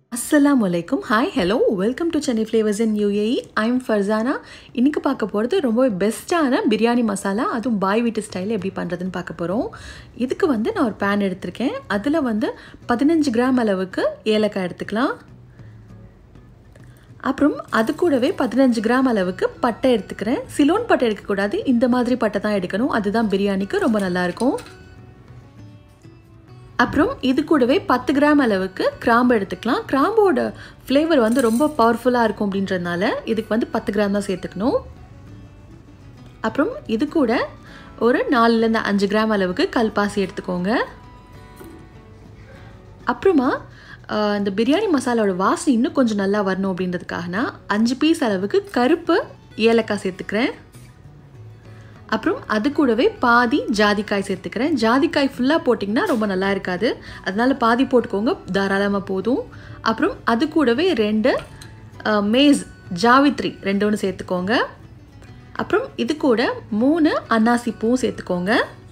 அஸ்ஸலாமு அலைக்கும் hi hello welcome to Chennai Flavours in UAE I'm Farsana இன்றைக்கி பார்க்க போகிறது ரொம்ப பெஸ்ட்டான பிரியாணி மசாலா அதுவும் பாய் வீட்டு ஸ்டைலில் எப்படி பண்ணுறதுன்னு பார்க்க போகிறோம் இதுக்கு வந்து நான் ஒரு பேன் எடுத்திருக்கேன் அதில் வந்து பதினஞ்சு கிராம் அளவுக்கு ஏலக்காய் எடுத்துக்கலாம் அப்புறம் அது கூடவே பதினஞ்சு கிராம் அளவுக்கு பட்டை எடுத்துக்கிறேன் சிலோன் பட்டை எடுக்கக்கூடாது இந்த மாதிரி பட்டை தான் எடுக்கணும் அதுதான் பிரியாணிக்கு ரொம்ப நல்லாயிருக்கும் அப்புறம் இது கூடவே பத்து கிராம் அளவுக்கு கிராம்பு எடுத்துக்கலாம் கிராம்போட ஃப்ளேவர் வந்து ரொம்ப பவர்ஃபுல்லாக இருக்கும் அப்படின்றதுனால இதுக்கு வந்து பத்து கிராம் தான் சேர்த்துக்கணும் அப்புறம் இது கூட ஒரு நாலுலேருந்து அஞ்சு கிராம் அளவுக்கு கல்பாசி எடுத்துக்கோங்க அப்புறமா இந்த பிரியாணி மசாலாவோட வாசனை இன்னும் கொஞ்சம் நல்லா வரணும் அப்படின்றதுக்காக நான் அஞ்சு பீஸ் அளவுக்கு கருப்பு ஏலக்காய் சேர்த்துக்கிறேன் அப்புறம் அது கூடவே பாதி ஜாதிக்காய் சேர்த்துக்கிறேன் ஜாதிக்காய் ஃபுல்லாக போட்டிங்கன்னா ரொம்ப நல்லா இருக்காது அதனால் பாதி போட்டுக்கோங்க தாராளமாக போதும் அப்புறம் அது கூடவே ரெண்டு மேஸ் ஜாவித்ரி ரெண்டு ஒன்று சேர்த்துக்கோங்க அப்புறம் இது கூட மூணு அன்னாசி பூவும் சேர்த்துக்கோங்க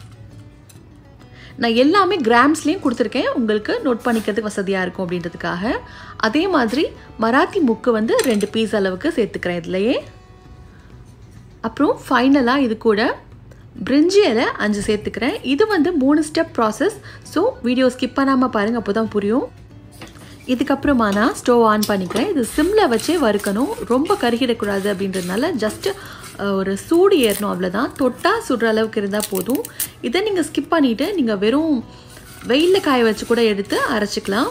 நான் எல்லாமே கிராம்ஸ்லேயும் கொடுத்துருக்கேன் உங்களுக்கு நோட் பண்ணிக்கிறதுக்கு வசதியாக இருக்கும் அப்படின்றதுக்காக அதே மாதிரி மராத்தி முக்கு வந்து ரெண்டு பீஸ் அளவுக்கு சேர்த்துக்கிறேன் இதுலையே அப்புறம் ஃபைனலாக இது கூட பிரிஞ்சி இலை அஞ்சு சேர்த்துக்கிறேன் இது வந்து மூணு step process so video skip பண்ணாமல் பாருங்கள் அப்போ தான் புரியும் இதுக்கப்புறமா நான் ஸ்டவ் ஆன் பண்ணிக்கிறேன் இது சிம்மில் வச்சே வறுக்கணும் ரொம்ப கருகிடக்கூடாது அப்படின்றதுனால ஜஸ்ட்டு ஒரு சூடு ஏறணும் அவ்வளோதான் தொட்டால் சுடுற அளவுக்கு இருந்தால் போதும் இதை நீங்கள் ஸ்கிப் பண்ணிவிட்டு நீங்கள் வெறும் வெயிலில் காய வச்சு கூட எடுத்து அரைச்சிக்கலாம்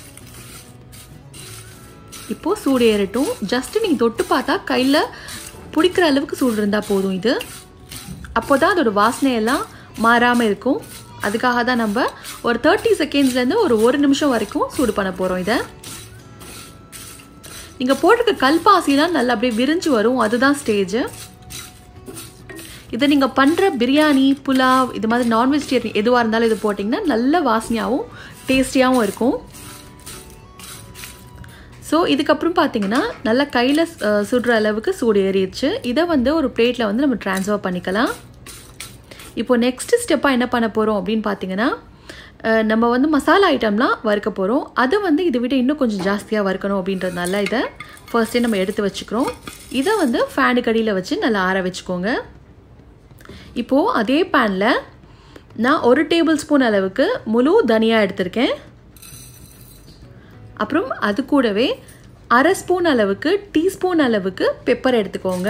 இப்போது சூடு ஏறட்டும் ஜஸ்ட்டு நீங்கள் தொட்டு பார்த்தா கையில் பிடிக்கிற அளவுக்கு சூடு இருந்தால் போதும் இது அப்போ தான் அதோடய வாசனையெல்லாம் மாறாமல் இருக்கும் அதுக்காக தான் நம்ம ஒரு தேர்ட்டி செகண்ட்ஸ்லேருந்து ஒரு ஒரு நிமிஷம் வரைக்கும் சூடு பண்ண போகிறோம் இதை நீங்கள் போட்டிருக்க கல்பாசிலாம் நல்லா அப்படியே விரிஞ்சு வரும் அதுதான் ஸ்டேஜு இதை நீங்கள் பண்ணுற பிரியாணி புலாவ் இது மாதிரி நான் வெஜிடேரியன் எதுவாக இருந்தாலும் இது போட்டிங்கன்னா நல்ல வாசனையாகவும் டேஸ்டியாகவும் இருக்கும் ஸோ இதுக்கப்புறம் பார்த்தீங்கன்னா நல்லா கையில் சுடுற அளவுக்கு சூடு ஏறிடுச்சு இதை வந்து ஒரு பிளேட்டில் வந்து நம்ம ட்ரான்ஸ்ஃபர் பண்ணிக்கலாம் இப்போ நெக்ஸ்ட் ஸ்டெப்பாக என்ன பண்ண போகிறோம் அப்படின்னு பார்த்தீங்கன்னா நம்ம வந்து மசாலா ஐட்டம்லாம் வறுக்க போகிறோம் அதை வந்து இதை விட இன்னும் கொஞ்சம் ஜாஸ்தியாக வறுக்கணும் அப்படின்றதுனால இதை ஃபர்ஸ்டே நம்ம எடுத்து வச்சுக்கிறோம் இதை வந்து ஃபேனு கடியில் வச்சு நல்லா ஆற வச்சுக்கோங்க இப்போது அதே பேனில் நான் ஒரு டேபிள் ஸ்பூன் அளவுக்கு முழு தனியாக எடுத்திருக்கேன் அப்புறம் அது கூடவே அரை ஸ்பூன் அளவுக்கு டீஸ்பூன் அளவுக்கு பெப்பர் எடுத்துக்கோங்க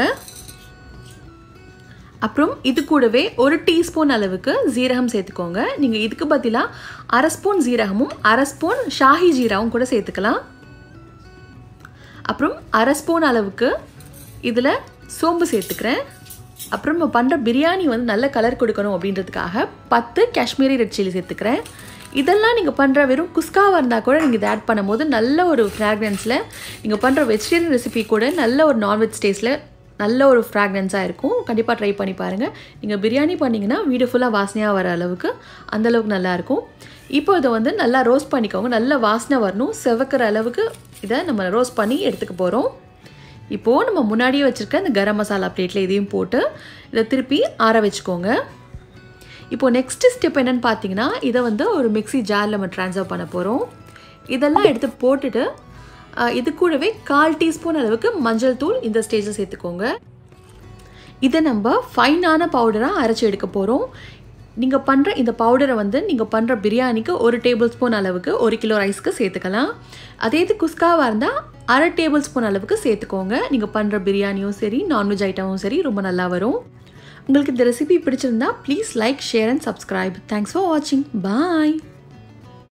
அப்புறம் இது கூடவே ஒரு டீஸ்பூன் அளவுக்கு ஜீரகம் சேர்த்துக்கோங்க நீங்கள் இதுக்கு பதிலாக அரை ஸ்பூன் ஜீரகமும் அரை ஸ்பூன் ஷாஹி ஜீராவும் கூட சேர்த்துக்கலாம் அப்புறம் அரை ஸ்பூன் அளவுக்கு இதில் சோம்பு சேர்த்துக்கிறேன் அப்புறம் நம்ம பண்ணுற பிரியாணி வந்து நல்ல கலர் கொடுக்கணும் அப்படின்றதுக்காக பத்து காஷ்மீரி ரெட் சில்லி சேர்த்துக்கிறேன் இதெல்லாம் நீங்கள் பண்ணுற வெறும் குஸ்காவாக இருந்தால் கூட நீங்கள் இதை ஆட் பண்ணும்போது நல்ல ஒரு ஃப்ராக்ரன்ஸில் நீங்கள் பண்ணுற வெஜிடேரியன் ரெசிபி கூட நல்ல ஒரு நான்வெஜ் டேஸ்ட்டில் நல்ல ஒரு ஃப்ராக்ரன்ஸாக இருக்கும் கண்டிப்பாக ட்ரை பண்ணி பாருங்கள் நீங்கள் பிரியாணி பண்ணிங்கன்னா வீடு ஃபுல்லாக வாசனையாக வர அளவுக்கு அந்தளவுக்கு நல்லாயிருக்கும் இப்போ இதை வந்து நல்லா ரோஸ்ட் பண்ணிக்கோங்க நல்ல வாசனை வரணும் செவக்கிற அளவுக்கு இதை நம்ம ரோஸ்ட் பண்ணி எடுத்துக்க போகிறோம் இப்போது நம்ம முன்னாடியே வச்சுருக்க இந்த கரம் மசாலா பிளேட்டில் இதையும் போட்டு இதை திருப்பி ஆற வச்சுக்கோங்க இப்போது நெக்ஸ்ட் ஸ்டெப் என்னென்னு பார்த்தீங்கன்னா இதை வந்து ஒரு மிக்சி ஜாரில் நம்ம ட்ரான்ஸ்ஃபர் பண்ண போகிறோம் இதெல்லாம் எடுத்து போட்டுட்டு இது கூடவே கால் டீஸ்பூன் அளவுக்கு மஞ்சள் தூள் இந்த ஸ்டேஜில் சேர்த்துக்கோங்க இதை நம்ம ஃபைனான பவுடராக அரைச்சி எடுக்க போகிறோம் நீங்கள் பண்ணுற இந்த பவுடரை வந்து நீங்கள் பண்ணுற பிரியாணிக்கு ஒரு டேபிள் ஸ்பூன் அளவுக்கு ஒரு கிலோ ரைஸ்க்கு சேர்த்துக்கலாம் அதே இது குஸ்காவாக இருந்தால் அரை டேபிள் ஸ்பூன் அளவுக்கு சேர்த்துக்கோங்க நீங்கள் பண்ணுற பிரியாணியும் சரி நான்வெஜ் ஐட்டமும் சரி ரொம்ப நல்லா வரும் உங்களுக்கு இந்த ரெசிபி பிடிச்சிருந்தா please like share and subscribe thanks for வாட்சிங் பாய்